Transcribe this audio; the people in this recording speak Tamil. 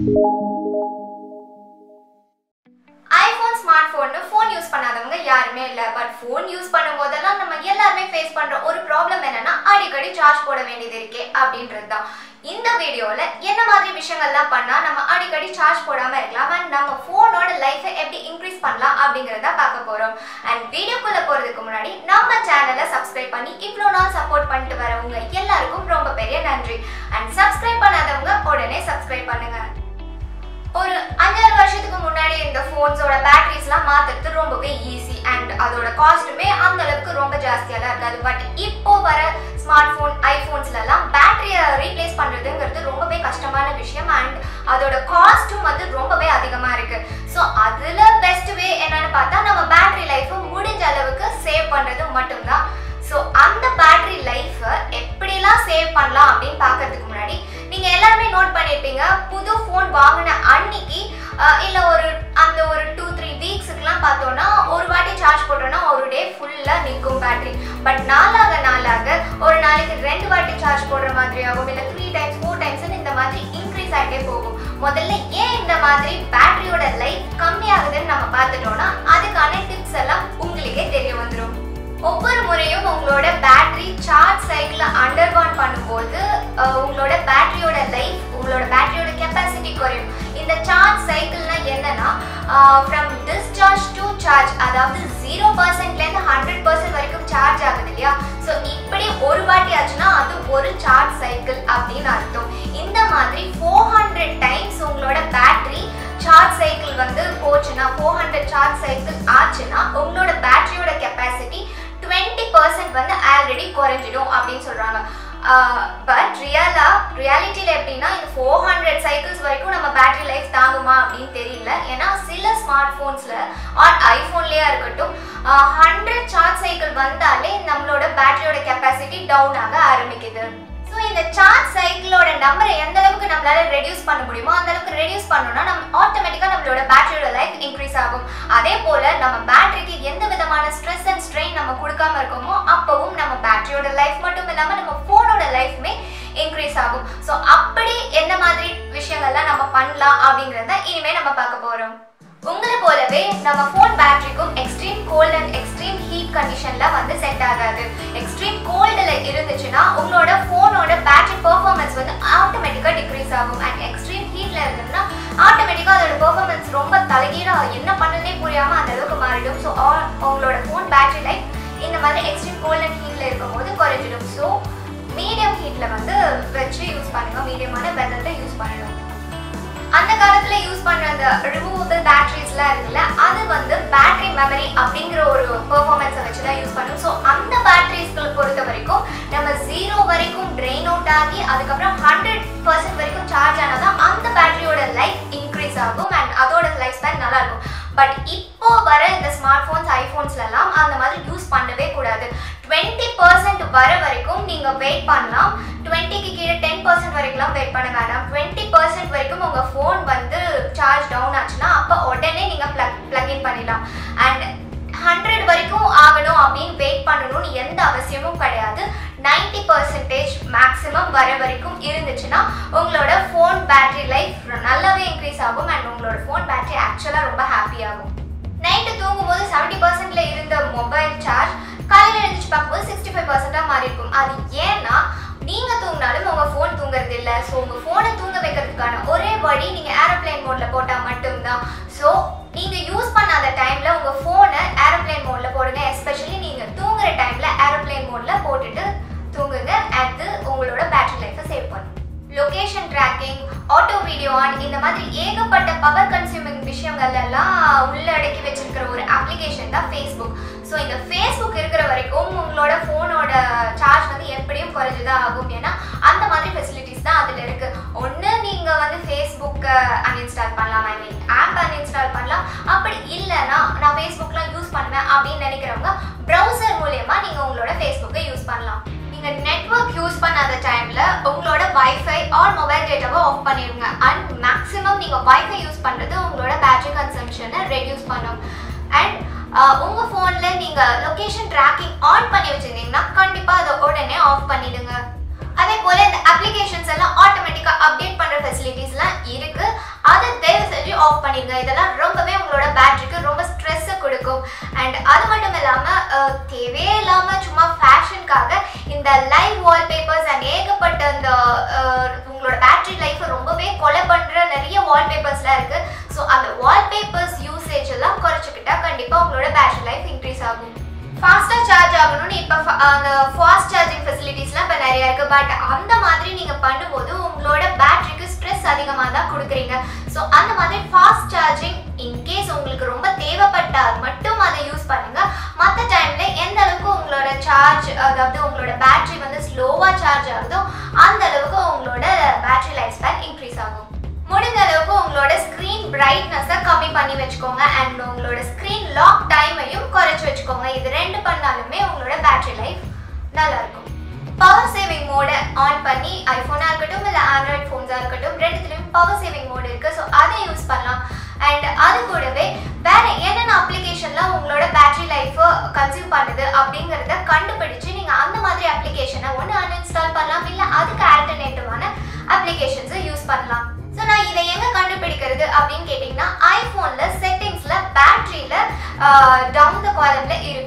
iPhone smart phone phone use பண்ணாதவங்க யாருமே இல்ல பட் ஃபோன் யூஸ் பண்ணும் போதெல்லாம் நம்ம எல்லாருமே ஃபேஸ் பண்ற ஒரு ப்ராப்ளம் என்னன்னா அடிக்கடி சார்ஜ் போட வேண்டியது இருக்கே அப்படின்றது தான் இந்த வீடியோல என்ன மாதிரி விஷயங்கள்லாம் பண்ணா நம்ம அடிக்கடி சார்ஜ் போடாம இருக்கலாம் அண்ட் நம்ம ஃபோனோட லைஃபை எப்படி இன்க்ரீஸ் பண்ணலாம் அப்படிங்கறத பார்க்க போறோம் அண்ட் வீடியோக்குள்ள போறதுக்கு முன்னாடி நம்ம சேனலை சப்ஸ்கிரைப் பண்ணி இவ்வளோ நாள் சப்போர்ட் பண்ணிட்டு வரவங்க எல்லாருக்கும் ரொம்ப பெரிய நன்றி அண்ட் சப்ஸ்கிரைப் பண்ணாதவங்க உடனே சப்ஸ்கிரைப் பண்ணுங்க ஒரு அஞ்சாறு வருஷத்துக்கு முன்னாடி இந்த ஃபோன்ஸோட பேட்டரிஸ்லாம் மாத்துறது ரொம்பவே ஈஸி அண்ட் அதோட காஸ்ட்டுமே அந்த அளவுக்கு ரொம்ப ஜாஸ்தியெல்லாம் இருக்காது பட் இப்போ வர ஸ்மார்ட் ஃபோன் ஐஃபோன்ஸ்லலாம் பேட்டரியை ரீப்ளேஸ் பண்ணுறதுங்கிறது ரொம்பவே கஷ்டமான விஷயம் அண்ட் அதோட காஸ்ட்டும் வந்து ரொம்பவே அதிகமாக இருக்கு ஸோ அதில் பெஸ்ட் வே என்னன்னு பார்த்தா நம்ம பேட்டரி லைஃப்பை முடிஞ்ச அளவுக்கு சேவ் பண்ணுறது மட்டும்தான் ஸோ அந்த பேட்டரி லைஃப்பை எப்படிலாம் சேவ் பண்ணலாம் அப்படின்னு பார்க்கறதுக்கு முன்னாடி நீங்கள் எல்லாருமே நோட் பண்ணியிருப்பீங்க புது ஃபோன் வாங்கின அன்னைக்கு அஹ், இல்ல ஒரு அந்த ஒரு டூ த்ரீ வீக்ஸுக்குலாம் பார்த்தோம்னா ஒரு வாட்டி சார்ஜ் போட்டோம்னா ஒரு டே ஃபுல்லாக நிற்கும் பேட்டரி பட் நாளாக நாளாக ஒரு நாளைக்கு ரெண்டு வாட்டி சார்ஜ் போடுற மாதிரி ஆகும் இல்லை த்ரீ டைம்ஸ் ஃபோர் டைம்ஸ் இந்த மாதிரி இன்க்ரீஸ் ஆகிட்டே போகும் முதல்ல ஏன் இந்த மாதிரி பேட்டரியோட லைஃப் கம்மியாகுதுன்னு நம்ம பார்த்துட்டோம்னா அதுக்கான டிப்ஸ் எல்லாம் உங்களுக்கே தெரிய வந்துடும் ஒவ்வொரு முறையும் உங்களோட பேட்டரி சார்ஜ் சைக்கிள் அண்டர்கான் பண்ணும்போது அஹ், உங்களோட பேட்டரியோட லைஃப் உங்களோட பேட்டரியோட கெப்பாசிட்டி குறையும் இந்த சார்ஜ் சைக்கிள்னா என்னன்னா ஃப்ரம் டிஸ்சார்ஜ் டு சார்ஜ் அதாவது ஜீரோ பர்சன்ட்லேருந்து ஹண்ட்ரட் பர்சன்ட் வரைக்கும் சார்ஜ் ஆகுது இல்லையா ஸோ இப்படி ஒரு வாட்டி ஆச்சுன்னா அது ஒரு சார்ஜ் சைக்கிள் அப்படின்னு அர்த்தம் இந்த மாதிரி ஃபோர் ஹண்ட்ரட் டைம்ஸ் உங்களோட பேட்டரி சார்ஜ் சைக்கிள் வந்து போச்சுன்னா ஃபோர் ஹண்ட்ரட் சார்ஜ் சைக்கிள் ஆச்சுன்னா உங்களோட பேட்டரியோட கெப்பாசிட்டி டுவெண்ட்டி பர்சன்ட் வந்து ஆல்ரெடி குறைஞ்சிடும் அப்படின்னு சொல்றாங்க பட் ரியலா ரியாலிட்டியில் எப்படின்னா இந்த ஃபோர் ஹண்ட்ரட் சைக்கிள்ஸ் வரைக்கும் நம்ம பேட்டரி லைஃப் தாங்குமா அப்படின்னு தெரியல ஏன்னா சில ஸ்மார்ட் ஃபோன்ஸில் ஆர் ஐஃபோன்லேயே இருக்கட்டும் ஹண்ட்ரட் சார்ஜ் சைக்கிள் வந்தாலே நம்மளோட பேட்டரியோட கெப்பாசிட்டி டவுன் ஆக ஆரம்பிக்குது ஸோ இந்த சார்ஜ் சைக்கிளோட நம்பரை எந்த அளவுக்கு நம்மளால ரெடியூஸ் பண்ண முடியுமோ அந்த அளவுக்கு ரெடியூஸ் பண்ணோம்னா நம்ம ஆட்டோமேட்டிக்காக நம்மளோட பேட்டரியோட லைஃப் இன்க்ரீஸ் ஆகும் அதே போல நம்ம பேட்டரிக்கு எந்த விதமான ஸ்ட்ரெஸ் அண்ட் ஸ்ட்ரெயின் நம்ம கொடுக்காம இருக்கோமோ அப்பவும் நம்ம பேட்டரியோட லைஃப் மட்டும் இல்லாமல் நம்ம ஃபோனோட லைஃப்மே இன்க்ரீஸ் ஆகும் ஸோ அப்படி என்ன மாதிரி விஷயங்கள்லாம் நம்ம பண்ணலாம் அப்படிங்கிறத இனிமே நம்ம பார்க்க போறோம் உங்களை போலவே நம்ம ஃபோன் பேட்டரிக்கும் extreme cold and extreme heat கண்டிஷன்ல வந்து செட் ஆகாது எக்ஸ்ட்ரீம் கோல்டில் இருந்துச்சுன்னா உங்களோட ஃபோனோட பேட்டரி பெர்ஃபார்மன்ஸ் வந்து ஆட்டோமேட்டிக்காக டிக்ரீஸ் ஆகும் அண்ட் எக்ஸ்ட்ரீம் ஹீட்ல இருந்ததுன்னா ஆட்டோமேட்டிக்காக அதோட பெர்ஃபார்மன்ஸ் ரொம்ப தலைகீழா என்ன பண்ணுறதே புரியாம அந்த அளவுக்கு மாறிடும் ஸோ உங்களோட ஃபோன் பேட்டரி லைஃப் இந்த மாதிரி எக்ஸ்ட்ரீம் கோல்ட் அண்ட் ஹீட்ல இருக்கும்போது குறைஞ்சிடும் ஸோ மீடியம் ஹீட்ல வந்து வச்சு யூஸ் பண்ணுங்க மீடியமான வெதர்ல யூஸ் பண்ணணும் அந்த காலத்துல யூஸ் பண்ற அந்த ரிமூவபிள் பேட்டரிஸ்லாம் இருக்குல்ல அது வந்து பேட்டரி மெமரி அப்படிங்கிற ஒரு பெர்ஃபார்மன்ஸை வச்சு தான் யூஸ் பண்ணும் ஸோ அந்த பேட்டரிஸ்களை பொறுத்த வரைக்கும் நம்ம ஜீரோ வரைக்கும் ட்ரெயின் அவுட் ஆகி அதுக்கப்புறம் ஹண்ட்ரட் பர்சன்ட் வரைக்கும் சார்ஜ் ஆனதான் அந்த பேட்டரியோட லைஃப் இன்க்ரீஸ் ஆகும் அண்ட் அதோட லைஃப் ஸ்பேன் நல்லா இருக்கும் பட் இப்போ வர இந்த ஸ்மார்ட் ஃபோன்ஸ் ஐஃபோன்ஸ்லாம் அந்த மாதிரி யூஸ் பண்ணவே கூடாது டுவெண்ட்டி பர்சன்ட் வர வரைக்கும் நீங்க வெயிட் பண்ணலாம் டுவெண்ட்டிக்கு கீழே டென் பர்சன்ட் வரைக்கும்லாம் வெயிட் பண்ண வேண்டாம் டுவெண்ட்டி பர்சன்ட் வரைக்கும் உங்க ஃபோன் வந்து சார்ஜ் டவுன் ஆச்சுன்னா அப்போ உடனே நீங்க பிளக் பிளக்இன் பண்ணிடலாம் அண்ட் ஹண்ட்ரட் வரைக்கும் ஆகணும் அப்படின்னு வெயிட் பண்ணணும்னு எந்த அவசியமும் கிடையாது நைன்டி பர்சன்டேஜ் மேக்ஸிமம் வர வரைக்கும் இருந்துச்சுன்னா உங்களோட ஃபோன் பேட்டரி லைஃப் நல்லாவே இன்க்ரீஸ் ஆகும் அண்ட் உங்களோட ஃபோன் பேட்டரி ஆக்சுவலாக ரொம்ப ஹாப்பி ஆகும் நைட்டு தூங்கும்போது செவன்டி பர்சன்ட்ல இருந்த மொபைல் சார்ஜ் காலையில் எழுந்திரிச்சு பார்க்கும்போது சிக்ஸ்டி ஃபைவ் பர்சன்டாக மாறி இருக்கும் அது ஏன்னா நீங்க தூங்கினாலும் உங்க ஃபோன் தூங்குறது இல்ல ஸோ உங்க ஃபோனை தூங்க வைக்கிறதுக்கான ஒரே வழி நீங்க ஏரோப்ளேன் மோட்ல போட்டா மட்டும்தான் ஸோ நீங்க யூஸ் பண்ணாத டைம்ல உங்க ஃபோனை ஏரோப்ளேன் மோட்ல போடுங்க எஸ்பெஷலி நீங்க தூங்குற டைம்ல ஏரோப்ளேன் மோட்ல போட்டுட்டு தூங்குங்க அது உங்களோட பேட்டரி லைஃப்பை சேவ் பண்ணும் location tracking auto video on இந்த மாதிரி ஏகப்பட்ட பவர் கன்சியூமிங் விஷயங்கள் எல்லாம் உள்ளடக்கி வச்சிருக்கிற ஒரு அப்ளிகேஷன் தான் ஃபேஸ்புக் ஸோ இந்த ஃபேஸ்புக் இருக்கிற வரைக்கும் உங்களோட ஃபோனோட சார்ஜ் வந்து எப்படியும் குறைஞ்சுதான் ஆகும் ஏன்னா அந்த மாதிரி ஃபெசிலிட்டிஸ் தான் அதில் இருக்கு ஒன்று நீங்கள் வந்து ஃபேஸ்புக்கை அன்இன்ஸ்டால் பண்ணலாம் ஐ மீன் ஆப் அன்இன்ஸ்டால் பண்ணலாம் அப்படி இல்லைன்னா நான் ஃபேஸ்புக்லாம் யூஸ் பண்ணுவேன் அப்படின்னு நினைக்கிறவங்க ப்ரௌசர் மூலயமா நீங்கள் உங்களோட ஃபேஸ்புக்கை யூஸ் பண்ணலாம் நீங்க நெட்வொர்க் யூஸ் பண்ணாத டைம்ல உங்களோட வைஃபை ஆர் மொபைல் டேட்டாவை ஆஃப் பண்ணிடுங்க அண்ட் மேக்ஸிமம் நீங்க வைஃபை யூஸ் பண்றது உங்களோட பேட்டரி கன்சம்ஷனை ரெடியூஸ் பண்ணும் அண்ட் உங்க போன்ல நீங்க லொகேஷன் ட்ராக்கிங் ஆன் பண்ணி வச்சிருந்தீங்கன்னா கண்டிப்பா அதை உடனே ஆஃப் பண்ணிடுங்க அதே போல இந்த அப்ளிகேஷன்ஸ் எல்லாம் ஆட்டோமேட்டிக்கா அப்டேட் பண்ற ஃபெசிலிட்டிஸ்லாம் இருக்கு பண்ணீங்க இதெல்லாம் ரொம்பவே உங்களோட பேட்டரிக்கு ரொம்ப ஸ்ட்ரெஸ்ஸை கொடுக்கும் அண்ட் அது மட்டும் இல்லாமல் தேவையே இல்லாமல் சும்மா ஃபேஷனுக்காக இந்த லைவ் வால்பேப்பர்ஸ் அண்ட் ஏகப்பட்ட இந்த அஹ், உங்களோட பேட்டரி லைஃப்பை ரொம்பவே கொலை பண்ணுற நிறைய வால்பேப்பர்ஸ்லாம் இருக்குது ஸோ அந்த வால்பேப்பர்ஸ் யூசேஜ் எல்லாம் குறைச்சிக்கிட்டா கண்டிப்பாக உங்களோட பேட்டரி லைஃப் இன்க்ரீஸ் ஆகும் ஃபாஸ்ட்டாக சார்ஜ் ஆகணும்னு இப்போ அந்த ஃபாஸ்ட் சார்ஜிங் ஃபெசிலிட்டிஸ்லாம் இப்போ நிறைய இருக்குது பட் அந்த மாதிரி நீங்கள் பண்ணும்போது உங்களோட பேட்டரிக்கு ஸ்ட்ரெஸ் அதிகமாக தான் கொடுக்குறீங்க ஸோ அந்த மாதிரி ஃபாஸ்ட் சார்ஜிங் இன்கேஸ் உங்களுக்கு ரொம்ப தேவைப்பட்டால் மட்டும் அதை யூஸ் பண்ணுங்க மற்ற டைமில் எந்த அளவுக்கு உங்களோட சார்ஜ் அதாவது உங்களோட பேட்டரி வந்து ஸ்லோவாக சார்ஜ் ஆகுதோ அந்த அளவுக்கு உங்களோட பேட்டரி லைஃப் ஸ்பேன் இன்க்ரீஸ் ஆகும் முடிஞ்ச அளவுக்கு உங்களோட ஸ்க்ரீன் பிரைட்னஸை கம்மி பண்ணி வச்சுக்கோங்க அண்ட் உங்களோட ஸ்க்ரீன் லாக் டைமையும் குறைச்சி வச்சுக்கோங்க இது ரெண்டு பண்ணாலுமே உங்களோட பேட்டரி லைஃப் நல்லா இருக்கும் பவர் சேவிங் மோடை ஆன் பண்ணி ஐஃபோனாக இருக்கட்டும் இல்லை ஆண்ட்ராய்ட் ஃபோன்ஸாக இருக்கட்டும் ரெண்டுத்துலையும் பவர் சேவிங் மோட் இருக்குது ஸோ அதை யூஸ் பண்ணலாம் அண்ட் அது கூடவே வேற என்னென்ன அப்ளிகேஷன்லாம் உங்களோட பேட்டரி லைஃப்பை கன்சியூம் பண்ணுது அப்படிங்கிறத கண்டுபிடிச்சு நீங்கள் அந்த மாதிரி அப்ளிகேஷனை ஒன்று அன்இன்ஸ்டால் பண்ணலாம் இல்லை அதுக்கு ஆல்டர்னேட்டிவான அப்ளிகேஷன்ஸை யூஸ் பண்ணலாம் ஸோ நான் இதை எங்கே கண்டுபிடிக்கிறது அப்படின்னு கேட்டிங்கன்னா ஐஃபோனில் செட்டிங்ஸில் பேட்டரியில் டவுன் த காலமில் இருக்கு